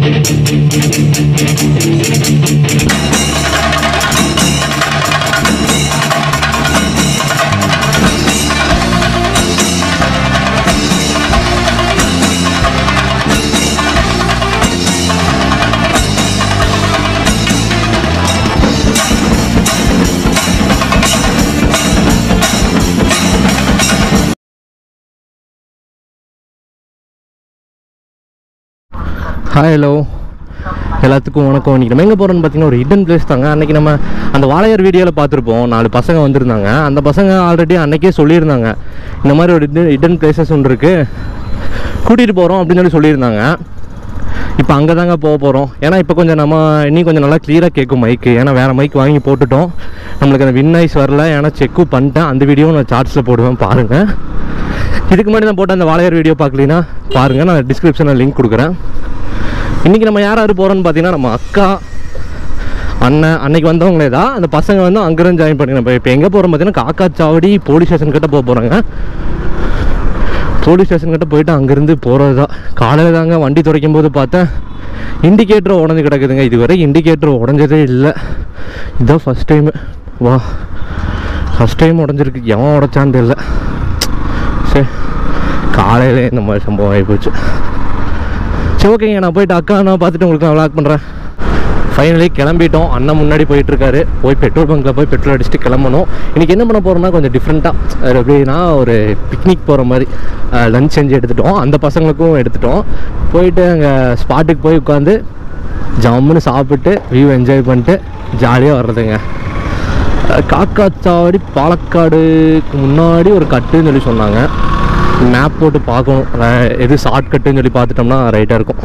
hi hello எல்லாத்துக்கும் வணக்கம் இன்னைக்கு நம்ம எங்கே போகிறோம்னு பார்த்தீங்கன்னா ஒரு ஹிடன் பிளேஸ் தாங்க அன்றைக்கி நம்ம அந்த வாழையார் வீடியோவில் பார்த்துருப்போம் நாலு பசங்க வந்திருந்தாங்க அந்த பசங்க ஆல்ரெடி அன்னைக்கே சொல்லியிருந்தாங்க இந்த மாதிரி ஒரு ஹிடன் பிளேசஸ் ஒன்று இருக்குது கூட்டிகிட்டு போகிறோம் அப்படின்னு சொல்லி சொல்லியிருந்தாங்க இப்போ அங்கே தாங்க போக போகிறோம் ஏன்னா இப்போ கொஞ்சம் நம்ம இன்னும் கொஞ்சம் நல்லா க்ளியராக கேட்கும் மைக்கு ஏன்னா வேறு மைக் வாங்கி போட்டுட்டோம் நம்மளுக்கு அந்த வின் ஐஸ் வரல ஏன்னா செக்கும் பண்ணிட்டேன் அந்த வீடியோவும் நான் சார்ட்ஸில் போடுவேன் பாருங்கள் இதுக்கு முன்னாடி நான் போட்ட அந்த வாழையார் வீடியோ பார்க்கலனா பாருங்கள் நான் டிஸ்கிரிப்ஷனில் லிங்க் கொடுக்குறேன் இன்றைக்கி நம்ம யார் யார் போகிறோன்னு பார்த்தீங்கன்னா நம்ம அக்கா அண்ணன் அன்னைக்கு வந்தவங்களே தான் அந்த பசங்க வந்து அங்கேருந்து ஜாயின் பண்ணிக்கிறேன் இப்போ இப்போ எங்கே போகிறோம் பார்த்தீங்கன்னா காக்கா சாவடி போலீஸ் ஸ்டேஷன் கிட்ட போக போகிறாங்க போலீஸ் ஸ்டேஷன் கிட்ட போயிட்டு அங்கேருந்து போகிறது தான் காலையில் தாங்க வண்டி துடைக்கும் போது பார்த்தேன் இண்டிகேட்டர் உடஞ்சி கிடக்குதுங்க இதுவரை இண்டிகேட்டர் உடஞ்சதே இல்லை இதுதான் ஃபஸ்ட் டைமு வா ஃபஸ்ட் டைம் உடஞ்சிருக்கு எவன் உடைச்சான்னு தெரியல சரி காலையிலே இந்த மாதிரி சம்பவம் ஆகிப்போச்சு சரி ஓகேங்க நான் போயிட்டு அக்கா நான் பார்த்துட்டு உங்களுக்கு நான் விளாக் பண்ணுறேன் ஃபைனலி கிளம்பிட்டோம் அண்ணன் முன்னாடி போயிட்டு இருக்காரு போய் பெட்ரோல் பங்க்கில் போய் பெட்ரோல் அடிச்சுட்டு கிளம்பணும் இன்றைக்கி என்ன பண்ண போகிறோம்னா கொஞ்சம் டிஃப்ரெண்ட்டாக எப்படின்னா ஒரு பிக்னிக் போகிற மாதிரி லஞ்ச் செஞ்சு எடுத்துட்டோம் அந்த பசங்களுக்கும் எடுத்துட்டோம் போயிட்டு அங்கே ஸ்பாட்டுக்கு போய் உட்காந்து ஜம்முன்னு சாப்பிட்டு வியூ என்ஜாய் பண்ணிட்டு ஜாலியாக வர்றதுங்க அஹ் காக்காச்சாவடி பாலக்காடுக்கு முன்னாடி ஒரு கட்டுன்னு சொல்லி சொன்னாங்க மேப் போட்டு பார்க்கணும் அஹ் எது ஷார்ட் கட்டுன்னு சொல்லி பார்த்துட்டோம்னா ரைட்டாக இருக்கும்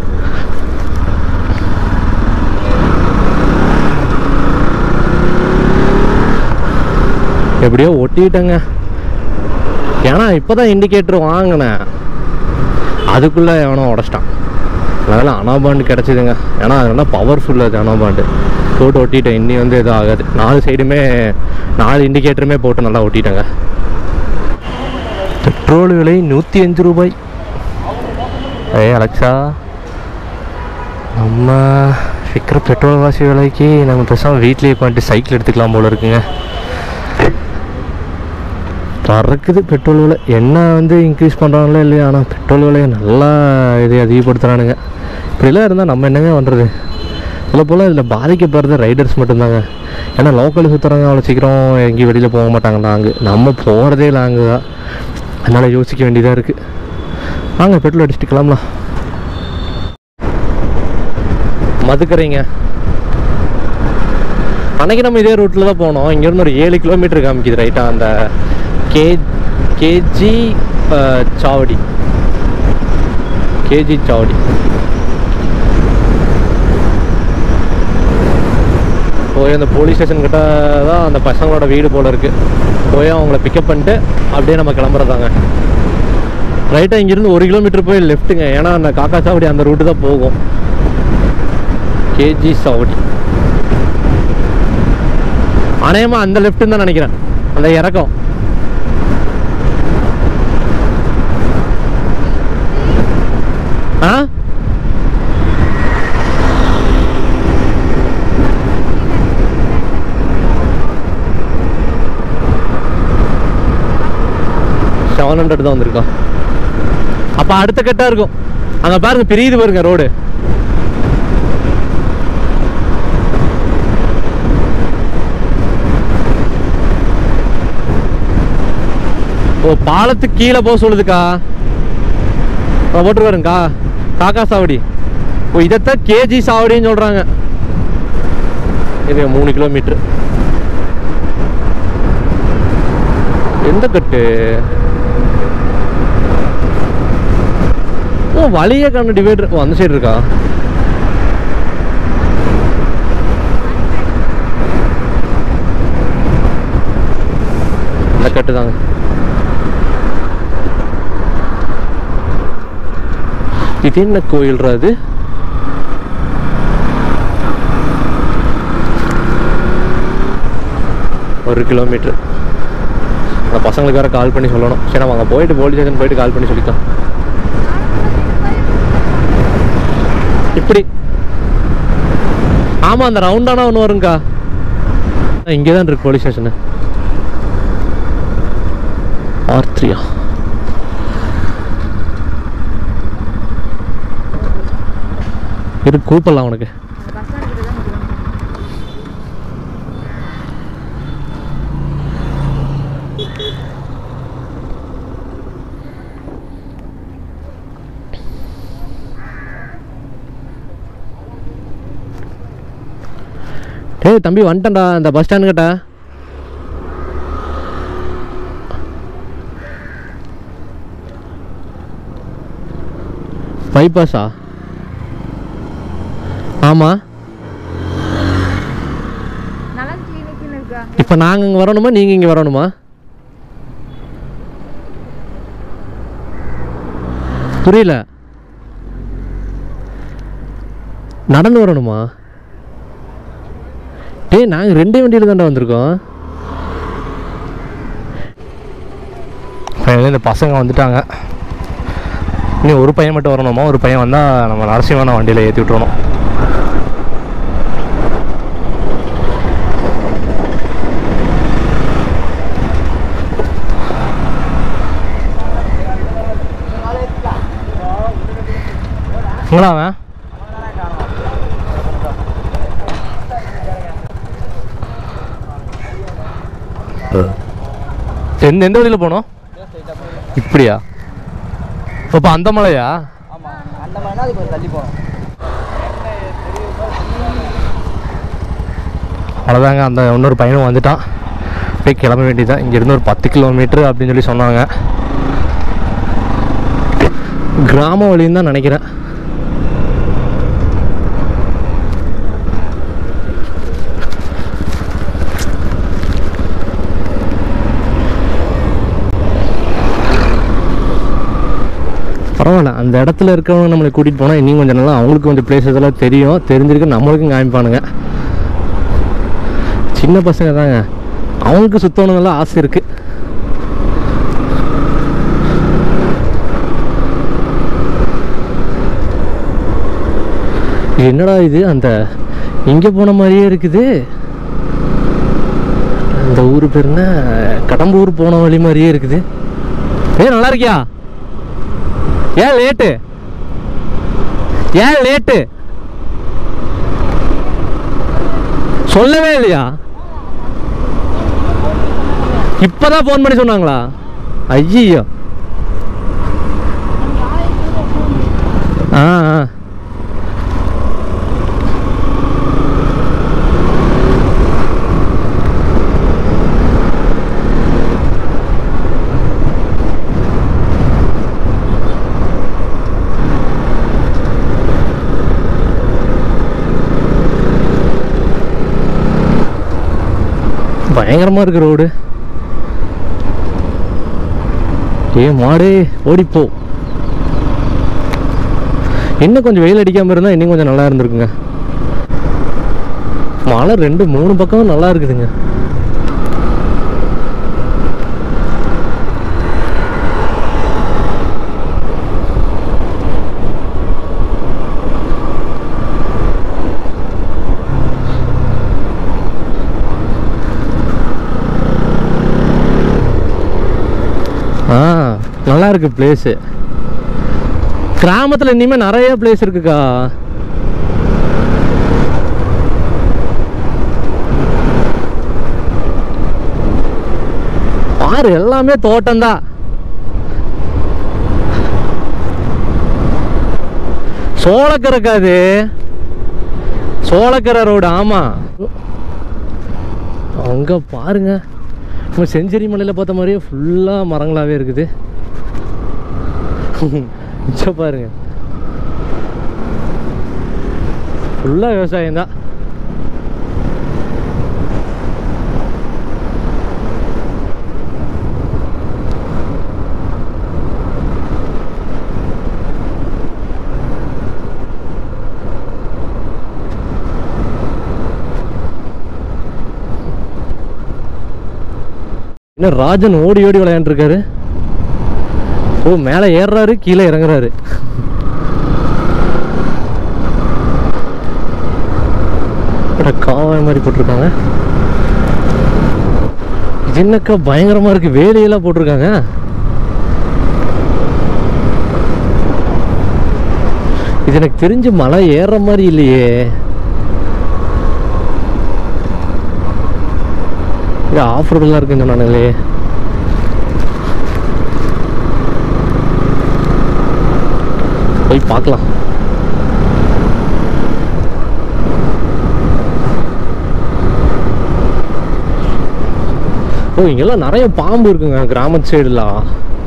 எப்படியோ ஒட்டிட்டேங்க ஏன்னா இப்போ தான் இண்டிகேட்டர் வாங்கினேன் அதுக்குள்ளே எவனோ உடச்சிட்டான் அதனால் அனாபாண்டு கிடச்சிதுங்க ஏன்னா அது நல்லா பவர்ஃபுல் அது அனாபாண்டு போட்டு ஒட்டிட்டேன் இன்னி வந்து எதுவும் ஆகாது நாலு சைடுமே நாலு இண்டிகேட்டருமே போட்டு நல்லா ஒட்டிட்டேங்க பெட்ரோல் விலை நூற்றி அஞ்சு ரூபாய் ஏய் அலெக்ஸா நம்ம விற்கிற பெட்ரோல் வாசி விலைக்கு நம்ம பேசாமல் வீட்லேயே உட்காந்துட்டு சைக்கிள் எடுத்துக்கலாம் போல இருக்குங்க பறக்குது பெட்ரோல் விலை என்ன வந்து இன்க்ரீஸ் பண்ணுறாங்களோ இல்லையா ஆனால் பெட்ரோல் விலையை நல்லா இது அதிகப்படுத்துகிறானுங்க இப்படிலாம் இருந்தால் நம்ம என்னங்க பண்ணுறது சொல்ல போல் இதில் பாதிக்கப்படுறது ரைடர்ஸ் மட்டும்தாங்க ஏன்னா லோக்கல் சுற்றுறவங்க அவ்வளோ சீக்கிரம் எங்கேயும் வெளியில் போக மாட்டாங்க லாங்கு நம்ம போகிறதே லாங்கு தான் அதனால் யோசிக்க வேண்டியதாக இருக்குது வாங்க பெட்ரோல் அடிச்சுட்டு கிளம்பலாம் மதுக்கரைங்க அன்னைக்கு நம்ம இதே ரூட்டில் தான் போனோம் இங்கேருந்து ஒரு ஏழு கிலோமீட்டர் காமிக்குது ரைட்டாக அந்த கே கேஜி சாவடி கேஜி சாவடி போய் அந்த போலீஸ் ஸ்டேஷன் கிட்ட தான் அந்த பசங்களோட வீடு போல இருக்கு போய் அவங்கள பிக்கப் பண்ணிட்டு அப்படியே நம்ம கிளம்புறதாங்க ரைட்டாக இங்கேருந்து ஒரு கிலோமீட்டர் போய் லெஃப்ட்டுங்க ஏன்னா அந்த காக்கா சாவடி அந்த ரூட்டு தான் போகும் கேஜி சாவடி அநேகமா அந்த லெஃப்ட்னு தான் நினைக்கிறேன் அந்த இறக்கம் ஆ செவன் ஹண்ட்ரட் தான் வந்திருக்கோம் அப்போ அடுத்த கட்டா இருக்கும் அங்கே பாருங்க பிரியுது பாருங்க ரோடு ஓ பாலத்துக்கு கீழே போக சொல்லுதுக்கா போட்டுருக்காருங்கக்கா காக்கா சாவடி ஓ இதைத்தான் கேஜி சாவடின்னு சொல்கிறாங்க இது மூணு கிலோமீட்ரு எந்த கட்டு ஓ வழியே கண்ணு டிவைடர் ஓ அந்த சைடு இருக்கா இந்த கட்டு தாங்க இது என்ன கோயில்ரா அது ஒரு கிலோமீட்டர் அந்த பசங்களுக்கு வேற கால் பண்ணி சொல்லணும் சரி நம்ம அங்கே போயிட்டு போலீஸ் ஸ்டேஷன் போயிட்டு கால் பண்ணி சொல்லிக்கலாம் இப்போ இப்படி ஆமாம் அந்த ரவுண்டானா ஒன்று வருங்கக்கா இங்கே தான் இருக்கு போலீஸ் ஸ்டேஷனு ஆர் த்ரீயா இரு கூப்பிடலாம் உனக்கு பஸ் ஸ்டாண்ட் கிட்ட தான் முடியும் டேய் தம்பி வந்துட்டேன்டா இந்த பஸ் ஸ்டாண்ட் கிட்ட பைபாஸா ஆமாம் நலன் கிளினிக்னு இருக்கு அங்க இப்போ நாங்கள் இங்கே வரணுமா நீங்கள் இங்கே வரணுமா புரியல நடந்து வரணுமா டேய் நாங்கள் ரெண்டே வண்டியில் தாண்டா வந்திருக்கோம் Finally இந்த பசங்க வந்துட்டாங்க இனி ஒரு பையன் மட்டும் வரணுமா ஒரு பையன் வந்தால் நம்ம நரசிம்மன வண்டியில் ஏற்றி விட்டுறணும் எங்கடா அவன் எந்த எந்த வழியில் போனோம் இப்படியா இப்போ அந்த மலையா ஆமாம் அந்த மாதிரினா அதுக்கு ஒரு தள்ளி போகணும் அவ்வளோதாங்க அந்த இன்னொரு பையனும் வந்துட்டான் போய் கிளம்ப வேண்டியதான் இங்கேருந்து ஒரு பத்து கிலோமீட்டர் அப்படின்னு சொல்லி சொன்னாங்க கிராம வழின்னு தான் நினைக்கிறேன் பரவாயில்ல அந்த இடத்துல இருக்கவங்க நம்மளை கூட்டிகிட்டு போனால் இன்னும் கொஞ்சம் நல்லா அவங்களுக்கு கொஞ்சம் பிளேசஸ் எல்லாம் தெரியும் தெரிஞ்சிருக்கு நம்மளுக்கும் காமிப்பானுங்க சின்ன பசங்க தாங்க அவங்களுக்கு சுத்தணுங்கெல்லாம் ஆசை இருக்கு இது என்னடா இது அந்த இங்கே போன மாதிரியே இருக்குது அந்த ஊர் பேர் என்ன கடம்பூர் போன வழி மாதிரியே இருக்குது ஏ நல்லா இருக்கியா ஏன் லேட்டு ஏன் லேட்டு சொல்லவே இல்லையா இப்பதான் ஃபோன் பண்ணி சொன்னாங்களா ஐயோ ஆ ஆ பயங்கரமா இருக்கு ரோடு ஏ மாடே ஓடிப்போ இன்னும் கொஞ்சம் வெயில் அடிக்காம இருந்தா இன்னும் கொஞ்சம் நல்லா இருந்திருக்குங்க மழை ரெண்டு மூணு பக்கமும் நல்லா இருக்குதுங்க ஆ நல்லா இருக்கு பிளேஸு கிராமத்தில் இனிமே நிறைய பிளேஸ் இருக்குக்கா பாரு எல்லாமே தோட்டம்தான் சோளக்கரைக்கா அது சோளக்கரை ரோடு ஆமா அங்க பாருங்க நம்ம செஞ்சேரி மலையில் பார்த்த மாதிரியே ஃபுல்லாக மரங்களாகவே இருக்குது மிச்சம் பாருங்க ஃபுல்லாக விவசாயம் தான் என்ன ராஜன் ஓடி ஓடி விளையாண்டுருக்காரு ஓ மேலே ஏறுறாரு கீழே இறங்குறாரு அட காவாய் மாதிரி போட்டிருக்காங்க இது என்னக்கா பயங்கரமா இருக்கு வேலையெல்லாம் போட்டிருக்காங்க இது எனக்கு தெரிஞ்சு மலை ஏறுற மாதிரி இல்லையே இது ஆஃப் ரோடெல்லாம் இருக்குன்னு சொன்னானுங்களே போய் பார்க்கலாம் ஓ இங்கெல்லாம் நிறைய பாம்பு இருக்குங்க கிராமத்து சைடுலாம்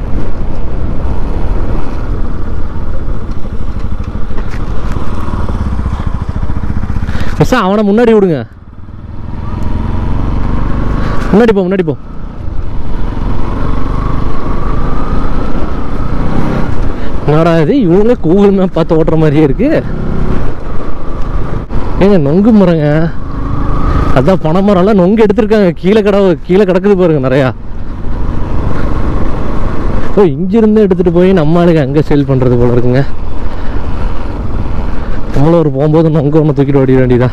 மிஸ்ஸா அவனை முன்னாடி விடுங்க முன்னாடி போ முன்னாடி போ என்னடா இது இவங்களே கூகுள் மேப் பார்த்து ஓட்டுற மாதிரியே இருக்கு ஏங்க நொங்கு மரங்க அதான் பனை மரம்லாம் நொங்கு எடுத்திருக்காங்க கீழே கட கீழே கிடக்குது பாருங்க நிறையா ஓ இங்கிருந்து எடுத்துட்டு போய் நம்ம ஆளுங்க அங்கே சேல் பண்ணுறது போல இருக்குங்க நம்மளும் ஒரு போகும்போது நொங்கு ஒன்று தூக்கிட்டு ஓடிட வேண்டியதா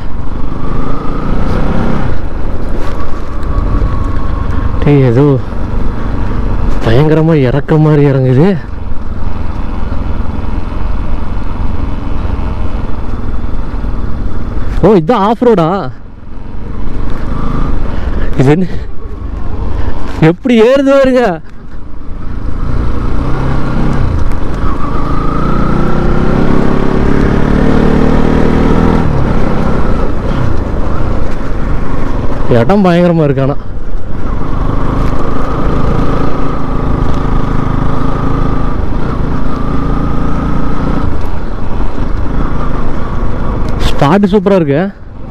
டேய் ஏதோ பயங்கரமா இறக்க மாதிரி இறங்குது ஓ இதான் ஆஃப் ரோடா இது என்ன எப்படி ஏறுது பாருங்க இடம் பயங்கரமா இருக்கானா ஸ்பாட் சூப்பரா இருக்கு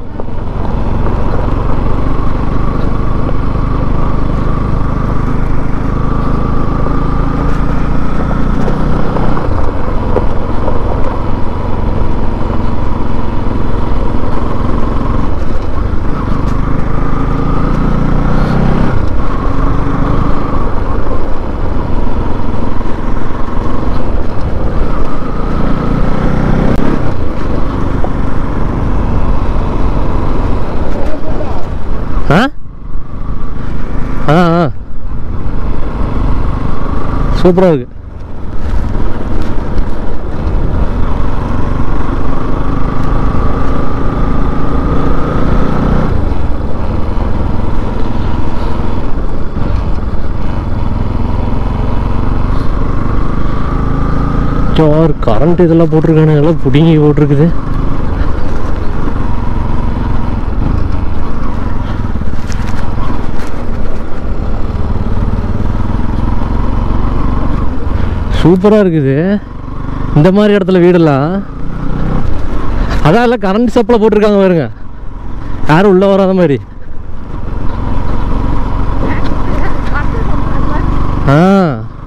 ஆ ஆ ஆ சூப்பராக இருக்கு யார் கரண்ட் இதெல்லாம் போட்டிருக்கானுங்க எல்லாம் பிடுங்கி போட்டிருக்குது சூப்பராக இருக்குது இந்த மாதிரி இடத்துல வீடெல்லாம் அதான் எல்லாம் கரண்ட் சப்ளை போட்டிருக்காங்க பாருங்க யாரும் உள்ளே வராத மாதிரி ஆ